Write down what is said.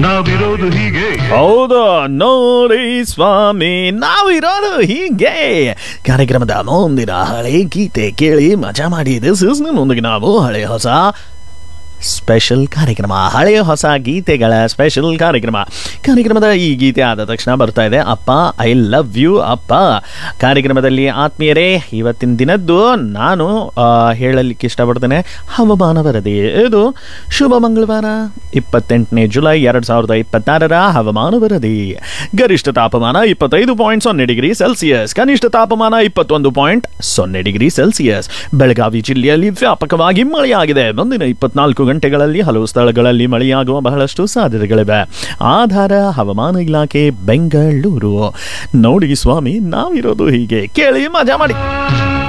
ನಾವಿರೋದು ಹೀಗೆ ಹೌದು ನೋಡಿ ಸ್ವಾಮಿ ನಾವಿರೋದು ಹೀಗೆ ಕಾರ್ಯಕ್ರಮದ ಮುಂದಿನ ಹಳೆ ಗೀತೆ ಕೇಳಿ ಮಜಾ ಮಾಡಿ ದಿಸ್ ಇಸ್ ನಿಮ್ಮೊಂದಿಗೆ ನಾವು ಹಳೆ ಹೊಸ ಸ್ಪೆಷಲ್ ಕಾರ್ಯಕ್ರಮ ಹಳೆಯ ಹೊಸ ಗೀತೆಗಳ ಸ್ಪೆಷಲ್ ಕಾರ್ಯಕ್ರಮ ಕಾರ್ಯಕ್ರಮದ ಈ ಗೀತೆ ಆದ ತಕ್ಷಣ ಬರ್ತಾ ಇದೆ ಅಪ್ಪ ಐ ಲವ್ ಯು ಅಪ್ಪ ಕಾರ್ಯಕ್ರಮದಲ್ಲಿ ಆತ್ಮೀಯರೇ ಇವತ್ತಿನ ದಿನದ್ದು ನಾನು ಆ, ಹೇಳಲಿಕ್ಕೆ ಇಷ್ಟಪಡ್ತೇನೆ ಹವಾಮಾನ ವರದಿ ಇದು ಶುಭ ಮಂಗಳವಾರ ಇಪ್ಪತ್ತೆಂಟನೇ ಜುಲೈ ಎರಡು ಸಾವಿರದ ಇಪ್ಪತ್ತಾರರ ಹವಾಮಾನ ವರದಿ ಗರಿಷ್ಠ ತಾಪಮಾನ ಇಪ್ಪತ್ತೈದು ಪಾಯಿಂಟ್ ಸೊನ್ನೆ ಡಿಗ್ರಿ ಸೆಲ್ಸಿಯಸ್ ಕನಿಷ್ಠ ತಾಪಮಾನ ಇಪ್ಪತ್ತೊಂದು ಪಾಯಿಂಟ್ ಸೊನ್ನೆ ಡಿಗ್ರಿ ಸೆಲ್ಸಿಯಸ್ ಬೆಳಗಾವಿ ಜಿಲ್ಲೆಯಲ್ಲಿ ವ್ಯಾಪಕವಾಗಿ ಮಳೆಯಾಗಿದೆ ಮುಂದಿನ ಇಪ್ಪತ್ನಾಲ್ಕು ಗಂಟೆಗಳಲ್ಲಿ ಹಲವು ಸ್ಥಳಗಳಲ್ಲಿ ಮಳೆಯಾಗುವ ಬಹಳಷ್ಟು ಸಾಧ್ಯತೆಗಳಿವೆ ಆಧಾರ ಹವಾಮಾನ ಇಲಾಖೆ ಬೆಂಗಳೂರು ನೋಡಿ ಸ್ವಾಮಿ ನಾವಿರೋದು ಹೀಗೆ ಕೇಳಿ ಮಜಾ ಮಾಡಿ